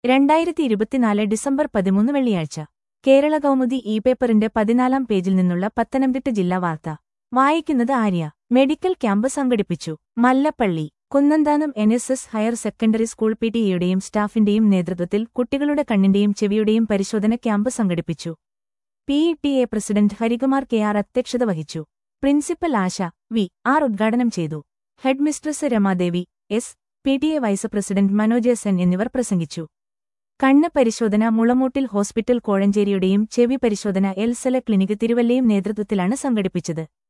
രണ്ടായിരത്തി ഇരുപത്തിനാല് ഡിസംബർ പതിമൂന്ന് വെള്ളിയാഴ്ച കേരള കൗമുദി ഇ പേപ്പറിന്റെ പതിനാലാം പേജിൽ നിന്നുള്ള പത്തനംതിട്ട ജില്ലാ വാർത്ത വായിക്കുന്നത് ആര്യ മെഡിക്കൽ ക്യാമ്പ് സംഘടിപ്പിച്ചു Mallappally Kunnanthanam N S S higher secondary school P T എയുടെയും സ്റ്റാഫിന്റെയും നേതൃത്വത്തിൽ കുട്ടികളുടെ കണ്ണിന്റെയും ചെവിയുടെയും പരിശോധന ക്യാമ്പ് സംഘടിപ്പിച്ചു P E T A president Harikumar K R അധ്യക്ഷത വഹിച്ചു പ്രിൻസിപ്പൽ ആശ വി ആർ ഉദ്ഘാടനം ചെയ്തു headmistress Ramadevi S P T A vice president Manoj S N എന്നിവർ പ്രസംഗിച്ചു കണ്ണ് പരിശോധന മുളമൂട്ടിൽ ഹോസ്പിറ്റൽ കോഴഞ്ചേരിയുടെയും ചെവി പരിശോധന എൽസല ക്ലിനിക് തിരുവല്ലയും നേതൃത്വത്തിലാണ് സംഘടിപ്പിച്ചത്